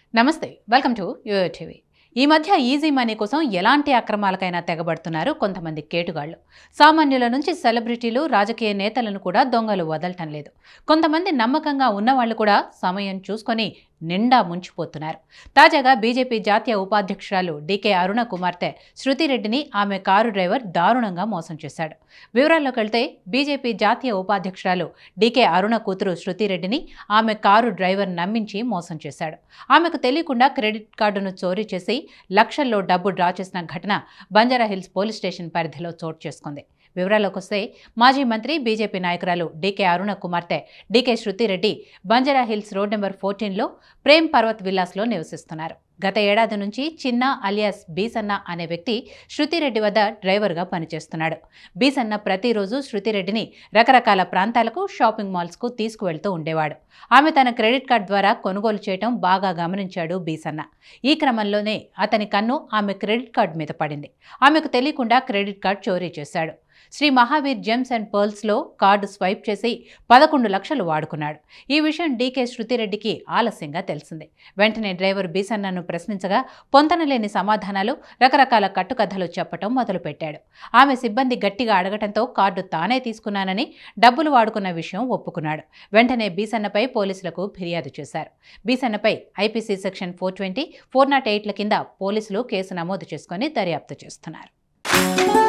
నమస్తే welcome to UA TV ఈ మధ్య ఈజీ మనీ కోసం ఎలాంటి అక్రమాలకైనా తెగబడుతున్నారు కొంతమంది కేటుగాళ్లు సామాన్యుల నుంచి సెలబ్రిటీలు రాజకీయ నేతలను కూడా దొంగలు వదలటం లేదు కొంతమంది నమ్మకంగా ఉన్నవాళ్లు కూడా సమయం చూసుకొని నిండా ముంచిపోతున్నారు తాజాగా బీజేపీ జాతీయ ఉపాధ్యక్షురాలు డీకే అరుణ కుమార్తె శృతిరెడ్డిని ఆమె కారు డ్రైవర్ దారుణంగా మోసం చేశాడు వివరాల్లోకి వెళ్తే బీజేపీ జాతీయ ఉపాధ్యక్షురాలు డీకే అరుణ కూతురు శృతిరెడ్డిని ఆమె కారు డ్రైవర్ నమ్మించి మోసం చేశాడు ఆమెకు తెలియకుండా క్రెడిట్ కార్డును చోరీ చేసి లక్షల్లో డబ్బు డ్రా చేసిన ఘటన బంజారాహిల్స్ పోలీస్ స్టేషన్ పరిధిలో చోటు చేసుకుంది వివరాల్లోకి వస్తే మాజీ మంత్రి బీజేపీ నాయకురాలు డీకే అరుణ కుమార్తె డీకే శృతిరెడ్డి బంజారాహిల్స్ రోడ్ నెంబర్ ఫోర్టీన్లో ప్రేమ్ పర్వత్ విల్లాస్లో నివసిస్తున్నారు గత ఏడాది నుంచి చిన్న అలియాస్ బీసన్న అనే వ్యక్తి శృతిరెడ్డి వద్ద డ్రైవర్గా పనిచేస్తున్నాడు బీసన్న ప్రతిరోజు శృతిరెడ్డిని రకరకాల ప్రాంతాలకు షాపింగ్ మాల్స్కు తీసుకువెళ్తూ ఉండేవాడు ఆమె తన క్రెడిట్ కార్డ్ ద్వారా కొనుగోలు చేయటం బాగా గమనించాడు బీసన్న ఈ క్రమంలోనే అతని కన్ను ఆమె క్రెడిట్ కార్డ్ మీద పడింది ఆమెకు తెలియకుండా క్రెడిట్ కార్డ్ చోరీ చేశాడు శ్రీ మహావీర్ జెమ్స్ అండ్ పర్ల్స్లో కార్డు స్వైప్ చేసి పదకొండు లక్షలు వాడుకున్నాడు ఈ విషయం డీకే శృతిరెడ్డికి ఆలస్యంగా తెలిసింది వెంటనే డ్రైవర్ బీసన్నను ప్రశ్నించగా పొంతనలేని సమాధానాలు రకరకాల కట్టుకథలు చెప్పటం మొదలుపెట్టాడు ఆమె సిబ్బంది గట్టిగా అడగటంతో కార్డు తానే తీసుకున్నానని డబ్బులు వాడుకున్న విషయం ఒప్పుకున్నాడు వెంటనే బీసన్నపై పోలీసులకు ఫిర్యాదు చేశారు బీసన్నపై IPC section four twenty four naught ఎయిట్ల కింద పోలీసులు కేసు నమోదు చేసుకుని దర్యాప్తు చేస్తున్నారు